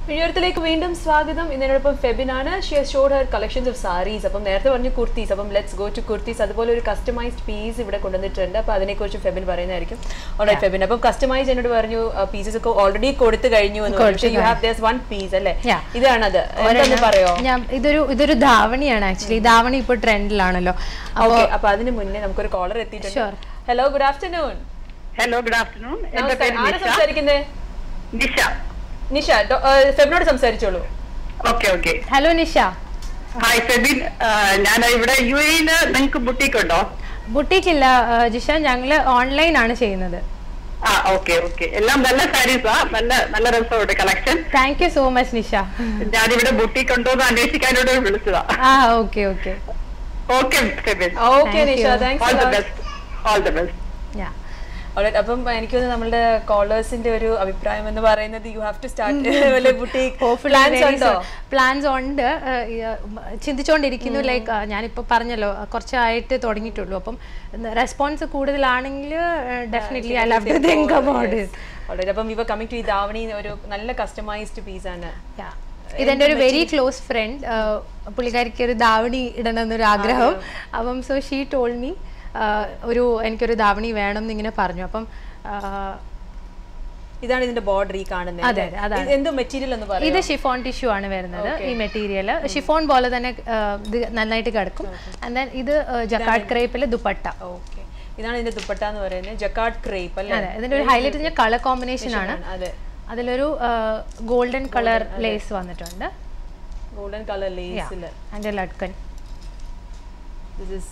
വിഴിയത്തിലേക്ക് വീണ്ടും സ്വാഗതം ഇന്നോടൊപ്പം ഫെബിനാണ് she has showed her collections of saris അപ്പം നേരത്തെ പറഞ്ഞു കുർത്തീസ് അപ്പം ലെറ്റ്സ് ഗോ ടു കുർത്തീസ് അതുപോലെ ഒരു കസ്റ്റമൈസ്ഡ് പീസ് ഇവിടെ കൊണ്ടുവന്നിട്ടുണ്ട് അപ്പോൾ അതിനെക്കുറിച്ച് ഫെബിൻ പറയുന്നതായിരിക്കും ഓൾറൈറ്റ് ഫെബിൻ അപ്പം കസ്റ്റമൈസ് എന്നോട് പറഞ്ഞു പീസസ് ഒക്കെ ഓൾറെഡി കൊടുത്തു കഴിഞ്ഞു എന്ന് പറഞ്ഞു you have this one piece അല്ലേ Yeah. ഇതാണത് എന്താന്ന് പറയോ ഞാൻ ഇതൊരു ഇതൊരു ധാവണിയാണ് ആക്ച്വലി ധാവണി ഇപ്പൊ ട്രെൻഡിലാണല്ലോ ഓക്കെ അപ്പൊ അതിന് മുന്നേ നമുക്കൊരു കോളർ എത്തിയിട്ടുണ്ട് Sure. Hello good afternoon hello good afternoon എന്റെ പേര് ആരാ നിഷ സംസാരിക്കുന്നത് നിഷ നിഷ ഡോ- ഏ, ഫെബിനോട് സംസാരിച്ചോളൂ okay okay hello Nisha hi Febin ഞാൻ ഇവിടെ യു എയില് നിങ്ങൾക്ക് ബുട്ടീക്ക് ഉണ്ടോ ബുട്ടീക്ക് ഇല്ല ആ, ജിഷ ഞങ്ങള് ഓൺലൈൻ ആണ് ചെയ്യുന്നത് ആ ഓക്കെ ഓക്കെ എല്ലാം നല്ല സാരീസാ നല്ല നല്ല രസമുണ്ട് collection thank you so much Nisha ഞാനിവിടെ ബുട്ടീക്ക് ഉണ്ടോ എന്ന് അന്വേഷിക്കാനോട് വിളിച്ചതാ ആ okay okay okay Febin okay Thank Nisha you. All the thanks best all the best yeah Alright, അപ്പം എനിക്ക് തോന്നുന്നു നമ്മുടെ കോളേഴ്സിന്റെ ഒരു അഭിപ്രായം എന്ന് പറയുന്നത് you have to start boutique plans ഉണ്ടോ പ്ലാൻസ് ഉണ്ട് ആ, ഈ, ആ, ചിന്തിച്ചുകൊണ്ടിരിക്കുന്നു ലൈക്ക് ഞാനിപ്പോ പറഞ്ഞല്ലോ ആ, കുറച്ചായിട്ട് തുടങ്ങിയിട്ടുള്ളൂ അപ്പം റെസ്പോൺസ് കൂടുതലാണെങ്കിൽ definitely I love to think about it Alright, അപ്പം ഇവ കമ്മിങ് ടു ഈ ധാവണി ഒരു നല്ല കസ്റ്റമൈസ്ഡ് പീസ് ആണ് ഇതെന്റെ ഒരു വെരി ക്ലോസ് ഫ്രണ്ട് പുള്ളിക്കാരിക്ക് ഒരു ധാവണി ഇടണം എന്നൊരു ആഗ്രഹം അപ്പം സോ ഷീ ടോൾ മീ ഒരു എനിക്കൊരു ധാവണി വേണം എന്നിങ്ങനെ പറഞ്ഞു അപ്പം ആ, ഇതാണ് ഇതിന്റെ ബോർഡർ ഈ കാണുന്നത് അതെ, അല്ലേ? അതാണ്. ഇത് എന്ത് മെറ്റീരിയൽ എന്ന് പറയും ഇത് ഷിഫോൺ ടിഷ്യൂ ആണ് വരുന്നത് ഈ മെറ്റീരിയൽ ഷിഫോൺ പോലെ തന്നെ ആ, ഇത് നന്നായിട്ട് കിടക്കും ആൻഡ് ദെൻ ഇത് ജക്കാർഡ് ക്രേപ്പിൽ ദുപ്പട്ട ഓക്കെ ഇതാണ് ഇതിന്റെ ദുപ്പട്ട എന്ന് പറയുന്നത് ജക്കാർഡ് ക്രേപ്പ് അല്ലേ അതെ ഇതിന്റെ ഒരു ഹൈലൈറ്റ് ഇതിന്റെ കളർ കോമ്പിനേഷൻ ആണ് അതെ അതിലൊരു ഗോൾഡൻ കളർ ലേസ് വന്നിട്ടുണ്ട് ഗോൾഡൻ കളർ ലേസിൽ അതിന്റെ ലഡ്കൻ ദിസ് ഇസ്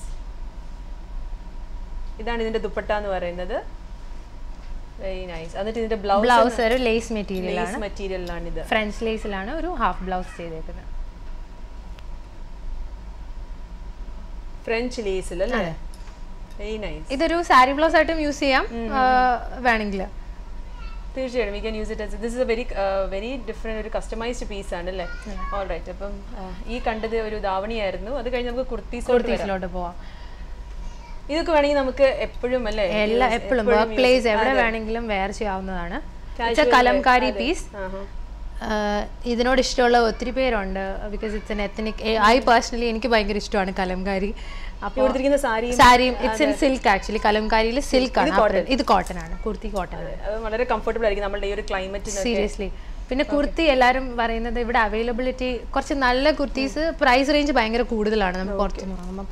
ഇതാണ് ഇതിന്റെ ദുപ്പട്ട എന്ന് പറയുന്നത് വെരി നൈസ് എന്നിട്ട് ഇതിന്റെ ബ്ലൗസ് ബ്ലൗസ് ഒരു ലേസ് മെറ്റീരിയൽ ആണ് ലേസ് മെറ്റീരിയലാണ് ഇത് ഫ്രണ്ട്സ് ലേസിലാണ് ഒരു ഹാഫ് ബ്ലൗസ് ചെയ്തേക്കുന്നത് ഫ്രഞ്ച് ലേസിൽ അല്ലേ വെരി നൈസ് ഇതൊരു സാരി ബ്ലൗസ് ആയിട്ടും യൂസ് ചെയ്യാം വേണമെങ്കിൽ തീർച്ചയായും we can use it this is a very very different ഒരു കസ്റ്റമൈസ്ഡ് പീസ് ആണ് അല്ലേ ഓൾ റൈറ്റ് അപ്പം ആ, ഈ കണ്ടത് ഒരു ധാവണിയായിരുന്നു അത് കഴിഞ്ഞ് നമുക്ക് കുർത്തീസ് കുർത്തീസിലോട്ട് പോവാം ഇതൊക്കെ വേണമെങ്കിൽ നമുക്ക് എപ്പോഴും അല്ലേ എല്ലാ use- എപ്പോഴും എപ്പോഴും വർക്ക് use പ്ലേസ് ചെയ്യാം. എവിടെ അതെ. വേണമെങ്കിലും വെയർ ചെയ്യാവുന്നതാണ് Casual ഇറ്റ്സ് എ കലംകാരി അതെ. പീസ് ആഹാ. ഇതിനോട് ഇഷ്ടമുള്ള ഒത്തിരി പേരുണ്ട് because it's an ethnic I personally എനിക്ക് ഭയങ്കര ഇഷ്ടമാണ് കലംകാരി അപ്പോൾ കൊടുത്തിരിക്കുന്ന സാരി സാരിയും ഇറ്റ്സ് ഇൻ സിൽക്ക് ആക്ച്വലി കലംകാരിയിൽ സിൽക്ക് ആണ് ആ print. ഇത് കോട്ടൺ ആണ് കുർത്തി കോട്ടൺ ആണ് അത് വളരെ കംഫർട്ടബിൾ ആയിരിക്കും നമ്മളുടെ ഈ ഒരു ക്ലൈമറ്റിന് സീരിയസ്ലി പിന്നെ കുർത്തി എല്ലാവരും പറയുന്നത് ഇവിടെ അവൈലബിലിറ്റി കുറച്ച് നല്ല കുർത്തീസ് പ്രൈസ് റേഞ്ച് ഭയങ്കര കൂടുതലാണ് നമ്മൾ പുറത്ത് വാങ്ങുമ്പം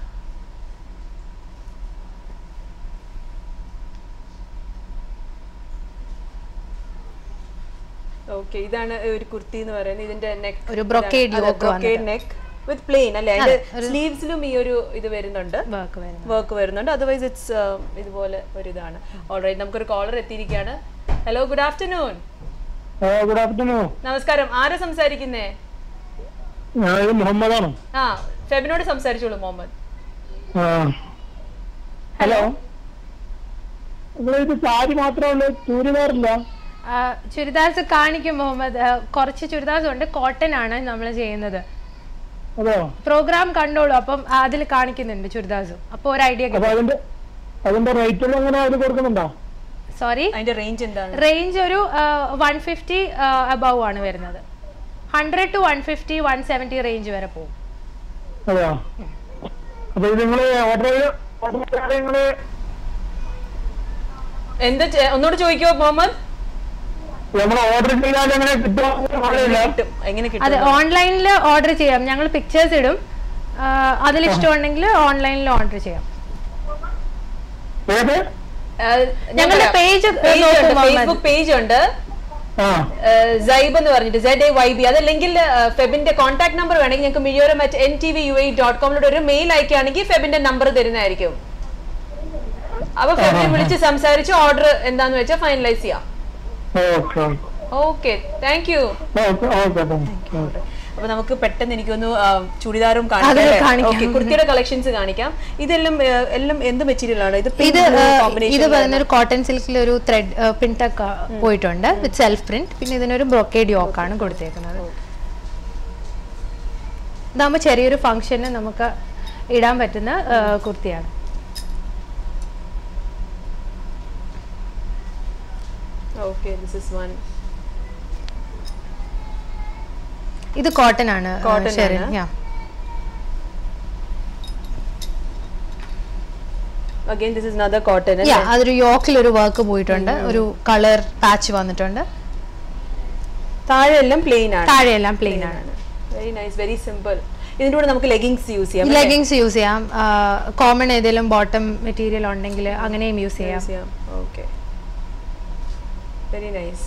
ഓക്കെ ഇതാണ് ഒരു കുർത്തി എന്ന് പറയുന്നത് ഇതിന്റെ നെക്ക് ഒരു brocade yoke brocade neck with plain അല്ലേ അതിന്റെ സ്ലീവ്സിലും ഈ ഒരു ഇത് വരുന്നുണ്ട് വർക്ക് വരുന്നത് വർക്ക് വരുന്നുണ്ട് അതർവൈസ് ഇറ്റ്സ് ഇതുപോലെ ഒരു ഇതാണ് ഓൾറൈറ്റ് നമുക്കൊരു കോളർ എത്തിയിരിക്കുകയാണ് hello good afternoon good afternoon നമസ്കാരം ആരാ സംസാരിക്കുന്നേ ഞാൻ ഇത് മുഹമ്മദാണ് ആ ഫെബിനോട് സംസാരിച്ചോളൂ മുഹമ്മദ് ആ. ഹലോ ഇവിടെ ഇത് സാരി മാത്രമേ ഉള്ളൂ ചൂരിദാറില്ല ചുരിദാർസ് കാണിക്കും മുഹമ്മദ് ആ, കുറച്ച് ചുരിദാർസ് ഉണ്ട് കോട്ടൺ ആണ് നമ്മൾ ചെയ്യുന്നത് അതോ പ്രോഗ്രാം കണ്ടോളൂ അപ്പം അതിൽ കാണിക്കുന്നുണ്ട് ചുരിദാർസും അപ്പോൾ ഒരു ഐഡിയ അപ്പൊ അതിന്റെ അതിന്റെ റേറ്റ് എങ്ങനെ അതിൽ കൊടുക്കുന്നുണ്ടോ സോറി അതിന്റെ റേഞ്ച് എന്താണ് റേഞ്ച് ഒരു വൺ ഫിഫ്റ്റി അബവ് ആണ് വരുന്നത് hundred to one fifty one seventy range വരെ പോകും അതെയോ അപ്പൊ ഇത് നിങ്ങള് ഓർഡർ ഓർഡർ ചെയ്യാതെ നിങ്ങള് എന്താ ചെ- ഒന്നുകൂടെ ചോദിക്കോ മുഹമ്മദ് നമ്മൾ ഓർഡർ ചെയ്താൽ എങ്ങനെ കിട്ടുമോ അറിയില്ല കിട്ടും എങ്ങനെ കിട്ടും അതെ ഓൺലൈനിൽ ഓർഡർ ചെയ്യാം ഞങ്ങൾ പിക്ചേഴ്സ് ഇടും അതിൽ ഇഷ്ടമുണ്ടെങ്കിൽ ഓൺലൈനിൽ ഓർഡർ ചെയ്യാം ഏത് ഞങ്ങളുടെ page, ഏ, നോക്കൂ മുഹമ്മദ്. ഫേസ്ബുക്ക് പേജ് ഉണ്ട് ആ സൈബ് എന്ന് പറഞ്ഞിട്ട് സെഡ് എ വൈ ബി അതല്ലെങ്കിൽ ഏഹ്, ഫെബിന്റെ കോൺടാക്ട് നമ്പർ വേണമെങ്കിൽ ഞങ്ങൾക്ക് മിഴിയോരം മറ്റ് N T V U I dot കോമിലൂടെ ഒരു മെയിൽ അയക്കുകയാണെങ്കിൽ ഫെബിന്റെ നമ്പർ തരുന്നതായിരിക്കും അപ്പൊ ഫെബിനെ വിളിച്ച് സംസാരിച്ച് ഓർഡർ എന്താന്ന് വെച്ചാൽ ഫൈനലൈസ് ചെയ്യാം okay okay thank you okay okay thank you അപ്പൊ നമുക്ക് പെട്ടെന്ന് എനിക്കൊന്ന് ആ, ചുടിദാറും അതെ, കാണിക്കാം. ഓക്കെ കുർത്തിയുടെ കളക്ഷൻസ് കാണിക്കാം ഇതെല്ലാം ഏഹ്, എല്ലാം എന്ത് മെറ്റീരിയൽ ആണ് ഇത് ഇത് കോമ്പിനേഷൻ ഇത് പറയുന്ന ഒരു കോട്ടൺ സിൽക്കിൽ ഒരു ത്രെഡ് പിൻടക്ക് പോയിട്ടുണ്ട് വിത്ത് സെൽഫ് പ്രിന്റ് പിന്നെ ഇതിനൊരു ബ്രൊക്കേഡ് യോക്കാണ് കൊടുത്തേക്കുന്നത് ഇതാകുമ്പോൾ ചെറിയൊരു ഫംഗ്ഷന് നമുക്ക് ഇടാൻ പറ്റുന്ന ആ, കുർത്തിയാണ് ഓക്കെ ദിസ് ഇസ് വൺ ഇത് കോട്ടൺ ആണ് ആ, Cotton ശരി ആണ്. yeah. Again this is another cotton Yeah, അതൊരു യോക്കിൽ ഒരു വർക്ക് പോയിട്ടുണ്ട് ഒരു കളർ പാച്ച് വന്നിട്ടുണ്ട് താഴെ എല്ലാം പ്ലെയിൻ ആണ് താഴെയെല്ലാം പ്ലെയിൻ ആണ് വെരി നൈസ് വെരി സിമ്പിൾ ഇതിന്റെ കൂടെ നമുക്ക് ലെഗിങ്സ് യൂസ് ചെയ്യാം ലെഗിങ്സ് യൂസ് ചെയ്യാം കോമൺ ഏതെങ്കിലും ബോട്ടം മെറ്റീരിയൽ ഉണ്ടെങ്കിൽ അങ്ങനെയും യൂസ് ചെയ്യാം യൂസ് ചെയ്യാം ഓക്കെ വെരി നൈസ്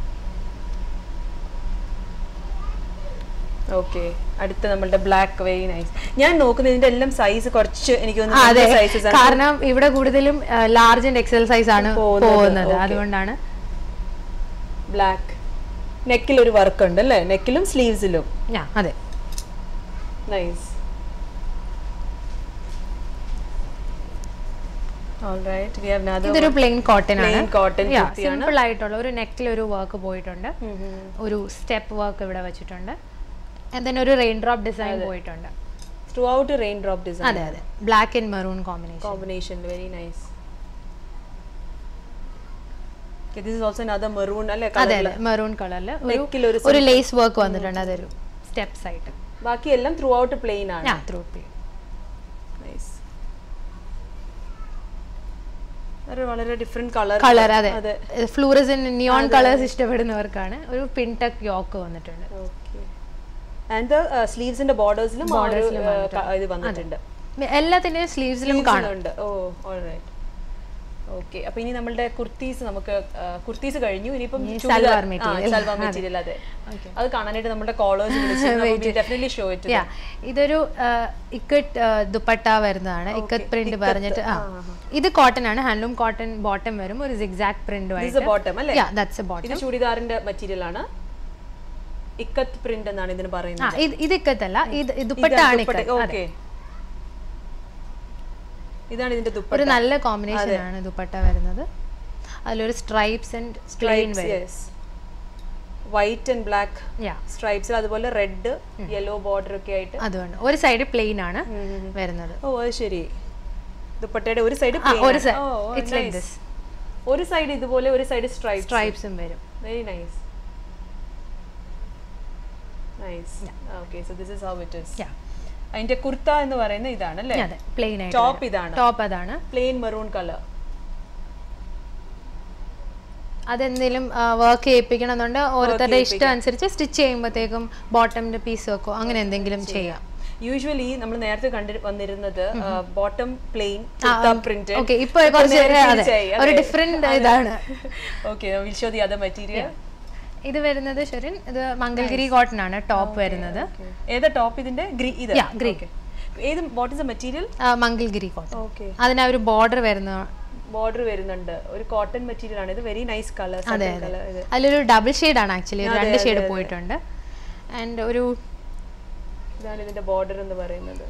ഓക്കെ അടുത്ത നമ്മളുടെ ബ്ലാക്ക് വെരി നൈസ് ഞാൻ നോക്കുന്നത് ഇതിന്റെ എല്ലാം സൈസ് കുറച്ച് എനിക്ക് ആ, അതെ തോന്നുന്നു സൈസസ് ആണ് കാരണം ഇവിടെ കൂടുതലും ലാർജ് ആൻഡ് എക്സൽ സൈസ് ആണ് പോകുന്നത്, പോകുന്നത് okay. അതുകൊണ്ടാണ് ബ്ലാക്ക് നെക്കിൽ ഒരു വർക്ക് ഉണ്ട് അല്ലേ നെക്കിലും സ്ലീവ്സിലും Yeah, അതെ nice alright we have another ഇതൊരു പ്ലെയിൻ കോട്ടൺ ആണ് Plain cotton കുർത്തിയാണ്. സിമ്പിൾ ആയിട്ടുള്ള ഒരു നെക്കിൽ ഒരു വർക്ക് പോയിട്ടുണ്ട് ഒരു സ്റ്റെപ്പ് വർക്ക് ഇവിടെ വെച്ചിട്ടുണ്ട് then ഒരു റെയിൻ ഡ്രോപ്പ് ഡിസൈൻ പോയിട്ടുണ്ട് throughout rain drop design അതെ അതെ black and maroon combination combination very nice this is also another maroon അല്ലേ അതെ colour അതെ മെറൂൺ കളറിൽ Neck ൽ ഒരു ഒരു ലേസ് വർക്ക് വന്നിട്ടുണ്ട് അതൊരു സ്റ്റെപ്സ് ആയിട്ട് ബാക്കി എല്ലാം ത്രൂ ഔട്ട് പ്ലെയിൻ ആണ് ഞാൻ ത്രൂ നൈസ് ഒരു വളരെ ഡിഫറെന്റ് കളർ കളർ അതെ അതെ ഫ്ലൂറസിൻ നിയോൺ കളേഴ്സ് ഇഷ്ടപ്പെടുന്നവർക്കാണ് ഒരു പിൻടക്ക് യോക്ക് വന്നിട്ടുണ്ട് ഓക്കെ ആൻഡ് സ്ലീവ്സിന്റെ ബോർഡേഴ്സിലും ഇത് വന്നിട്ടുണ്ട് എല്ലാത്തിന്റെയും സ്ലീവ്സിലും കാണും ഉണ്ട് ഓ ഓൾറൈറ്റ് ഓക്കെ അപ്പൊ ഇനി നമ്മളുടെ കുർത്തീസ് നമുക്ക് കുർത്തീസ് കഴിഞ്ഞു ഇനിയിപ്പം ഇനി ചുരിദാർ- സൽവാർ ആ, material. സൽവാർ മെറ്റീരിയൽ അതെ അത് കാണാനായിട്ട് നമ്മുടെ college definitely show it Yeah, ഇതൊരു ഇക്കട്ട് ദുപ്പട്ട വരുന്നതാണ് ഇക്കത്ത് പ്രിന്റ് പറഞ്ഞിട്ട് ആ ഇത് കോട്ടൺ ആണ് ഹാൻഡ്ലൂം കോട്ടൺ ബോട്ടം വരും ഒരു zigzagged print This is a bottom, അല്ലേ? ദാറ്റ്സ് എ ഇത് ബോട്ടം ചുടിദാറിന്റെ മെറ്റീരിയൽ ആണ് ഇക്കത്ത് പ്രിന്റ് എന്നാണ് ഇതിന് ആ പറയുന്നത് ഇത് ഇത് ഇക്കത്തല്ല ഇത് ദുപ്പട്ട ആണ് ഇക്കത്ത് അതെ. ഓക്കെ ഇതാണ് ഇതിന്റെ ഒരു ദുപ്പട്ട നല്ല കോമ്പിനേഷൻ ആണ് ദുപ്പട്ട വരുന്നത് അതിലൊരു സ്ട്രൈപ്സ് ആൻഡ് പ്ലെയിൻ വരും വൈറ്റ് ആൻഡ് ബ്ലാക്ക് യാ സ്ട്രൈപ്സിൽ അതുപോലെ റെഡ് യെല്ലോ ബോർഡർ ഒക്കെ ആയിട്ട് അതുകൊണ്ട് ഒരു സൈഡ് പ്ലെയിൻ ആണ് വരുന്നത് ഓ അത് ശരി ദുപ്പട്ടയുടെ ഒരു സൈഡ് ആ, ഒരു സൈഡ് ഇറ്റ്സ് ലൈക്ക് ദിസ് ഒരു സൈഡ് ഇതുപോലെ ഒരു സൈഡ് സ്ട്രൈപ്പ് സ്ട്രൈപ്സും വരും very nice nice okay so this is how it is Yeah. അതിന്റെ കുർത്ത എന്ന് പറയുന്നത് ഇതാണ് അല്ലേ അതെ പ്ലെയിൻ ആയിട്ട് ടോപ്പ് ഇതാണ് ടോപ്പ് അതാണ് പ്ലെയിൻ മെറൂൺ കളർ അതെന്തെങ്കിലും വർക്ക് ചെയ്യിപ്പിക്കണം എന്നുണ്ടെങ്കിൽ ഓരോരുത്തരുടെ ഇഷ്ടം അനുസരിച്ച് സ്റ്റിച്ച് ചെയ്യുമ്പോഴത്തേക്കും ബോട്ടമിന്റെ പീസ് വെക്കോ അങ്ങനെ എന്തെങ്കിലും ചെയ്യാം യൂഷ്വലി നമ്മൾ നേരത്തെ കണ്ടു വന്നിരുന്നത് ബോട്ടം പ്ലെയിൻ പ്രിന്റ് ഓക്കെ ഇപ്പൊ കുറച്ച് അതെ ഒരു ഡിഫറെന്റ് ഇതാണ് okay will show the other material ഇത് വരുന്നത് ശരിൻ ഇത് മംഗൽഗിരി കോട്ടൺ ആണ് ടോപ്പ് വരുന്നത് ഏതാ ടോപ്പ് ഇതിന്റെ ഗ്രീ ഇത് Yeah, green. Okay. ഏത് വാട്ട് ഇസ് മെറ്റീരിയൽ ആ, മംഗൽഗിരി കോട്ടൺ ഓക്കെ അതിന് ആ ഒരു ബോർഡർ വരുന്ന ബോർഡർ വരുന്നുണ്ട് ഒരു കോട്ടൺ മെറ്റീരിയൽ ആണ് ഇത് വെരി നൈസ് കളർ അതെ അതെ കളർ ഇത് അതിലൊരു ഡബിൾ ഷെയ്ഡ് ആണ് ആക്ച്വലി രണ്ട് ഷെയ്ഡ് പോയിട്ടുണ്ട് ആൻഡ് ഒരു ഇതാണ് ഇതിന്റെ ബോർഡർ എന്ന് പറയുന്നത്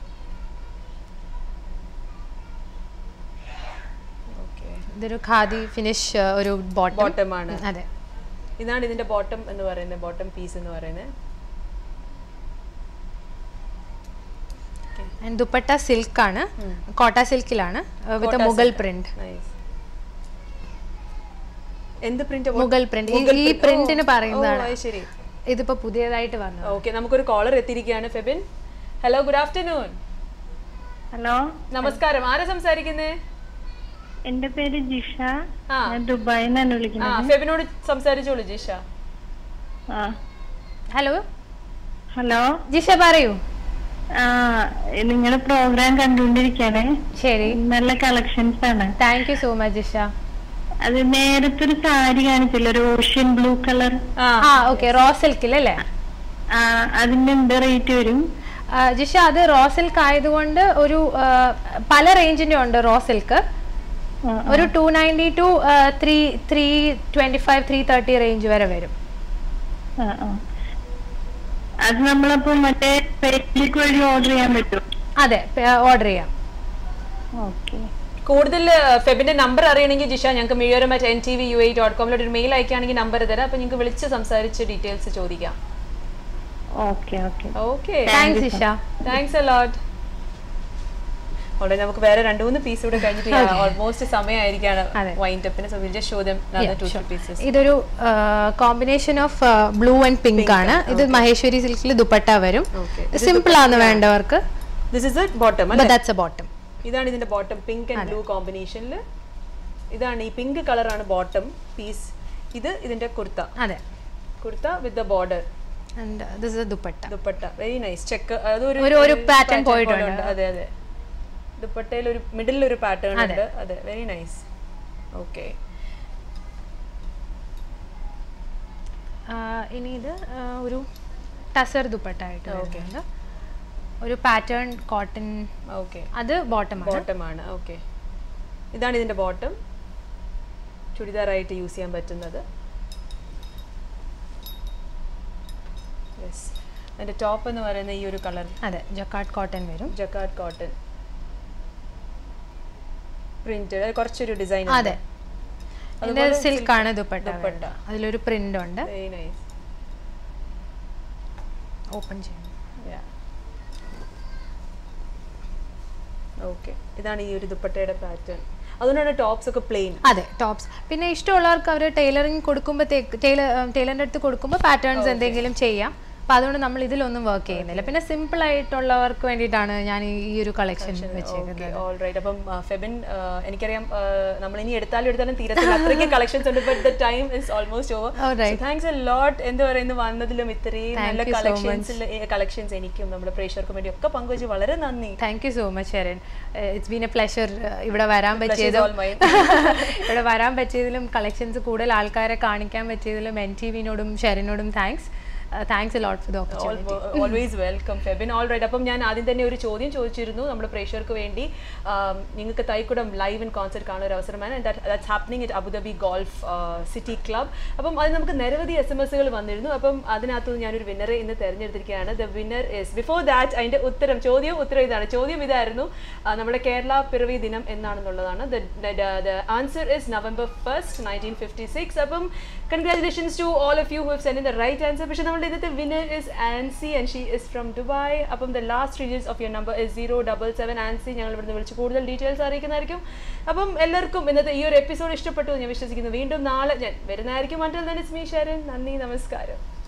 ഓക്കെ ഇതൊരു ഖാദി ഫിനിഷ് ഒരു ബോട്ടം ബോട്ടം ആണ് അതെ ഇതാണ് ഇതിന്റെ ബോട്ടം എന്ന് പറയുന്നത് ബോട്ടം പീസ് എന്ന് പറയുന്നത് ആൻഡ് ദുപ്പട്ട സിൽക്ക് ആണ് കോട്ട സിൽക്കിലാണ് വിത്ത് മുഗൾ പ്രിന്റ് നൈസ് എന്ത് പ്രിന്റ് മുഗൾ പ്രിന്റ് ഈ പ്രിന്റിന് പറയുന്നതാണ് ശരി ഇതിപ്പോ പുതിയതായിട്ട് വന്നത് ഓക്കെ നമുക്കൊരു കോളർ എത്തിയിരിക്കുകയാണ് Febin hello good afternoon hello നമസ്കാരം ആരാ സംസാരിക്കുന്നേ എന്റെ പേര് ജിഷ ആ. ഞാൻ ദുബായിൽ നിന്നാണ് ആ വിളിക്കുന്നത് ഫെബിനോട് സംസാരിച്ചോളൂ ജിഷ ആ ഹലോ ഹലോ ജിഷ പറയൂ ആ നിങ്ങളുടെ പ്രോഗ്രാം കണ്ടുകൊണ്ടിരിക്കാണ് ശരി നല്ല കളക്ഷൻസ് ആണ് thank you so much Jisha അത് നേരത്തെ ഒരു സാരി കാണിച്ചില്ല ഒരു ഓഷ്യൻ ബ്ലൂ കളർ ആ ആ ഓക്കെ റോ സിൽക്കിൽ അല്ലേ ആ അതിന്റെ എന്ത് റേറ്റ് വരും ആ, ജിഷ അത് റോ സിൽക്ക് ആയതുകൊണ്ട് ഒരു ആ, പല റേഞ്ചിന്റെ ഉണ്ട് റോ സിൽക്ക് ആ, ഒരു two ninety to three three twenty five three thirty range വരെ വരും ആ, ആ. അത് നമ്മളപ്പോ മറ്റേ ഫേസ്ബുക്ക് വഴി ഓർഡർ ചെയ്യാൻ പറ്റും അതെ ഓർഡർ ചെയ്യാം ഓക്കെ കൂടുതൽ ഫെബിന്റെ നമ്പർ അറിയണമെങ്കിൽ ജിഷ ഞങ്ങൾക്ക് Mizhiyoram at N T V U I dot കോമിലോട്ട് ഒരു മെയിൽ അയക്കുകയാണെങ്കിൽ നമ്പർ തരാം അപ്പൊ നിങ്ങൾക്ക് വിളിച്ച് സംസാരിച്ച് ഡീറ്റെയിൽസ് ചോദിക്കാം okay okay okay thanks Jisha thanks a lot already നമുക്ക് വേറെ രണ്ട് മൂന്ന് പീസ് കൂടെ കഴിഞ്ഞിട്ട് ഓൾമോസ്റ്റ് സമയമായിരിക്കാണ് അതെ. വൈൻഡ് അപ്പിന് so will just show them two three pieces ഇതൊരു combination of blue and pink ആണ് ഇത് മഹേശ്വരി സിൽക്കിൽ ദുപ്പട്ട വരും Okay. സിമ്പിൾ ആണ് വേണ്ടവർക്ക് this is a bottom but that's a bottom ഇതാണ് ഇതിന്റെ ബോട്ടം പിങ്ക് ആൻഡ് ബ്ലൂ കോമ്പിനേഷനിൽ ഇതാണ് ഈ പിങ്ക് കളറാണ് ബോട്ടം പീസ് ഇത് ഇതിന്റെ കുർത്ത അതെ kurta with the border and this is dupatta dupatta very nice check അതൊരു ഒരു- ഒരു pattern pattern പോയിട്ടുണ്ട്. പോലെ ഉണ്ട്. അതെ അതെ ദുപ്പട്ടയിൽ ഒരു മിഡിൽ ഒരു പാറ്റേൺ ഉണ്ട് അതെ വെരി നൈസ് ഓക്കെ ഇനി ഇത് ആ, ഒരു ടസർ ദുപ്പട്ട ആയിട്ട് വരുന്നുണ്ട് ഒരു പാറ്റേൺ കോട്ടൺ ഓക്കെ അത് ബോട്ടം ആണ് ബോട്ടം ആണ് ഓക്കെ ഇതാണ് ഇതിന്റെ ബോട്ടം ചുരിദാറായിട്ട് യൂസ് ചെയ്യാൻ പറ്റുന്നത് യെസ് അതിന്റെ ടോപ്പ് എന്ന് പറയുന്ന ഈ ഒരു കളർ അതെ ജക്കാർഡ് കോട്ടൺ വരും ജക്കാർഡ് കോട്ടൺ പ്രിന്റ് കുറച്ചൊരു ഡിസൈൻ അതെ ഇതിന്റെ സിൽക്ക് ആണ് ദുപ്പട്ട ദുപ്പട്ട. വരുന്നത്. അതിലൊരു പ്രിന്റ് ഉണ്ട് വെരി നൈസ് ഓപ്പൺ ചെയ്യണം ഓക്കെ ഇതാണ് ഈ ഒരു ദുപ്പട്ടയുടെ പാറ്റേൺ അതുകൊണ്ടാണ് ടോപ്സ് ഒക്കെ പ്ലെയിൻ അതെ ടോപ്സ് പിന്നെ ഇഷ്ടമുള്ളവർക്ക് അവർ ടൈലറിങ് കൊടുക്കുമ്പോഴത്തേക്ക് ടൈലർ ടൈലറിൻ്റെ അടുത്ത് കൊടുക്കുമ്പോൾ പാറ്റേൺസ് എന്തെങ്കിലും ചെയ്യാം അപ്പോൾ അതുകൊണ്ട് നമ്മൾ ഇതിലൊന്നും വർക്ക് ചെയ്യുന്നില്ല പിന്നെ സിമ്പിൾ ആയിട്ടുള്ളവർക്ക് വേണ്ടിയിട്ടാണ് ഞാൻ ഈ ഈ ഒരു കളക്ഷൻ വെച്ചേക്കുന്നത് ഓൾ റൈറ്റ് അപ്പം ആ, ഫെബിൻ ആ, എനിക്കറിയാം നമ്മൾ ഇനി എടുത്താലും എടുത്താലും തീരത്തില്ല അത്രയ്ക്ക് കളക്ഷൻസ് ഉണ്ട് but the time is almost over Alright. Thanks a lot എന്ത് പറയുന്നു വന്നതിലും ഇത്രയും Thank നല്ല you so കളക്ഷൻസിൽ കളക്ഷൻസ് എനിക്കും നമ്മുടെ പ്രേക്ഷകർക്കും വേണ്ടി ഒക്കെ പങ്കുവച്ച് വളരെ നന്ദി thank you so much Sherin it's been a pleasure ഇവിടെ വരാൻ is പറ്റിയതും all mine. ഇവിടെ വരാൻ പറ്റിയതിലും കളക്ഷൻസ് കൂടുതൽ ആൾക്കാരെ കാണിക്കാൻ പറ്റിയതിലും എൻ ടി വിനോടും ഷെറിനോടും thanks thanks a lot for the opportunity always welcome Febin all right അപ്പം ഞാൻ ആദ്യം തന്നെ ഒരു ചോദ്യം ചോദിച്ചിരുന്നു നമ്മുടെ പ്രേക്ഷകർക്ക് വേണ്ടി ആം, നിങ്ങൾക്ക് തൈക്കുടം ലൈവ് ഇൻ കോൺസെർട്ട് കാണാൻ ഒരു അവസരമാണ് that's happening it Abu Dhabi golf city club അപ്പം അതിന് നമുക്ക് നിരവധി എസ് എം എസുകൾ വന്നിരുന്നു അപ്പം അതിനകത്ത് ഞാനൊരു വിന്നറെ ഇന്ന് തിരഞ്ഞെടുത്തിരിക്കുകയാണ് the winner is before that അതിന്റെ ഉത്തരം ചോദ്യം ഉത്തരം ഇതാണ് ചോദ്യം ഇതായിരുന്നു ആ, നമ്മുടെ കേരള പിറവി ദിനം എന്നാണെന്നുള്ളതാണ് the answer is November first nineteen fifty six അപ്പം congratulations to all of you who have send the right answer പക്ഷേ നമ്മുടെ ഇന്നത്തെ winner is Ancy and she is from Dubai അപ്പം the last details of your number is zero double seven Ancy ഞങ്ങൾ ഇവിടുന്ന് വിളിച്ച് കൂടുതൽ details അറിയിക്കുന്നതായിരിക്കും അപ്പം എല്ലാവർക്കും ഇന്നത്തെ ഈ ഒരു എപ്പിസോഡ് ഇഷ്ടപ്പെട്ടു എന്ന് ഞാൻ വിശ്വസിക്കുന്നു വീണ്ടും നാളെ ഞാൻ വരുന്നതായിരിക്കും മറ്റൊരു മീ ഷരൻ നന്ദി നമസ്കാരം